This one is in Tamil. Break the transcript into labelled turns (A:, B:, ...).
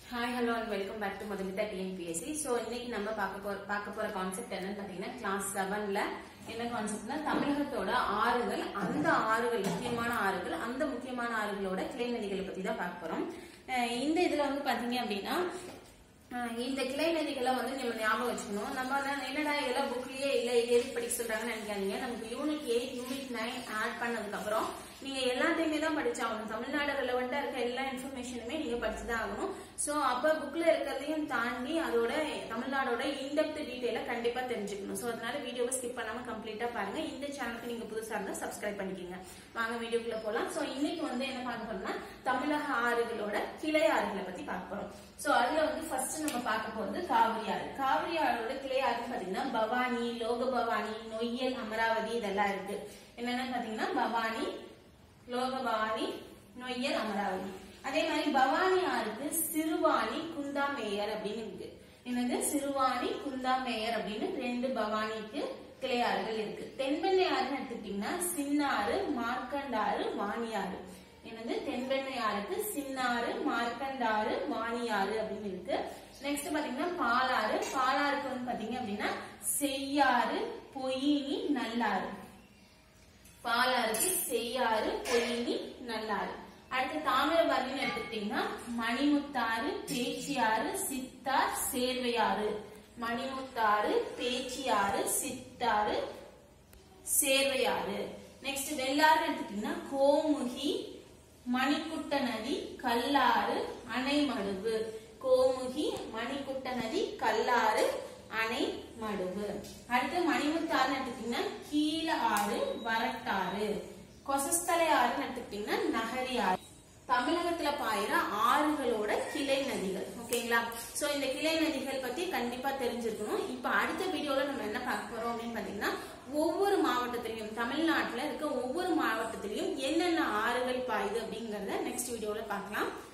A: hi hello and welcome back to Madhumitha TNPSC so இன்னைக்கு நம்ம பார்க்க போற பார்க்க போற கான்செப்ட் என்னன்னு பார்த்தீங்கன்னா கிளாஸ் செவன்ல என்ன கான்செப்ட்னா தமிழகத்தோட ஆறுகள் அந்த ஆறுகள் முக்கியமான ஆறுகள் அந்த முக்கியமான ஆறுகளோட கிளை நதிகளை பத்தி தான் பார்க்க போறோம் அஹ் இந்த இதுல வந்து பாத்தீங்க அப்படின்னா அஹ் இந்த கிளை நதிகளை வந்து நம்ம ஞாபகம் வச்சுக்கணும் நம்ம வந்து என்னடா இதெல்லாம் புக்லயே இல்ல இது எதுக்கு படிக்க சொல்றாங்கன்னு நினைக்காதீங்க நமக்கு unit eight unit nine add பண்ணதுக்கு அப்புறம் நீங்க எல்லாத்தையுமே தான் படிச்சாகணும் தமிழ்நாடு ரெலவெண்டா இருக்க எல்லா இன்ஃபர்மேஷனுமே நீங்க படிச்சுதான் ஆகணும் சோ அப்ப புக்ல இருக்கிறதையும் தாண்டி அதோட தமிழ்நாடோட இன்டெப்த் டீடைல கண்டிப்பா தெரிஞ்சுக்கணும் சோ அதனால வீடியோவை ஸ்கிப் பண்ணாம கம்ப்ளீட்டா பாருங்க இந்த சேனலுக்கு நீங்க புதுசா இருந்தா சப்ஸ்கிரைப் பண்ணிக்கோங்க வாங்க வீடியோக்குள்ள போலாம் சோ இன்னைக்கு வந்து என்ன பார்க்க போறோம்னா தமிழக ஆறுகளோட கிளை ஆறுகளை பத்தி பார்க்க போறோம் சோ அதுல வந்து ஃபர்ஸ்ட் நம்ம பார்க்க போறது காவிரி ஆறு காவிரி ஆறோட கிளை ஆறுன்னு பாத்தீங்கன்னா பவானி லோக பவானி நொய்யல் அமராவதி இதெல்லாம் இருக்கு என்னென்னு பாத்தீங்கன்னா பவானி லோகபவானி நொய்யல் அமராவதி அதே மாதிரி பவானி ஆறுக்கு சிறுவாணி குந்தாமேயர் அப்படின்னு இருக்கு என்னது சிறுவாணி குந்தாமேயர் அப்படின்னு ரெண்டு பவானிக்கு கிளையாறுகள் இருக்கு தென்பெண்ணை ஆறுன்னு எடுத்துக்கிட்டீங்கன்னா சின்னாறு மார்க்கண்டாறு வாணியாறு என்னது தென்பெண்ணை ஆறுக்கு சின்னாறு மார்க்கண்டாறு வாணியாறு அப்படின்னு இருக்கு நெக்ஸ்ட் பாத்தீங்கன்னா பாலாறு பாலாறுக்கு வந்து பாத்தீங்க அப்படின்னா செய்யாறு பொய்யினி நல்லாறு பாலாறுக்கு செய்யாறு பொய்யினி நல்லாறு அடுத்து தாமிரபரணின்னு எடுத்துக்கிட்டீங்கன்னா மணிமுத்தாறு பேச்சியாறு சித்தார் சேர்வையாறு மணிமுத்தாறு பேச்சியாறு சித்தாறு சேர்வையாறு நெக்ஸ்ட் வெள்ளாறு எடுத்துக்கிட்டீங்கன்னா கோமுகி மணிக்குட்ட நதி கல்லாறு அணைமடுவு கோமுகி மணிக்குட்ட நதி கல்லாறு அணை மடுவு அடுத்து மணிமுத்தாறு எடுத்துக்கிட்டீங்கன்னா கீழ ஆறு வரட்டாறு கொசஸ்தலை ஆறுன்னு எடுத்துக்கிட்டீங்கன்னா நகரி ஆறு தமிழகத்துல பாயிற ஆறுகளோட கிளை நதிகள் ஓகேங்களா சோ இந்த கிளை நதிகள் பத்தி கண்டிப்பா தெரிஞ்சிருக்கணும் இப்ப அடுத்த வீடியோல நம்ம என்ன பார்க்க போறோம் அப்படின்னு பாத்தீங்கன்னா ஒவ்வொரு மாவட்டத்திலையும் தமிழ்நாட்டுல இருக்க ஒவ்வொரு மாவட்டத்திலையும் என்னென்ன ஆறுகள் பாயுது அப்படிங்கறத நெக்ஸ்ட் வீடியோல பார்க்கலாம்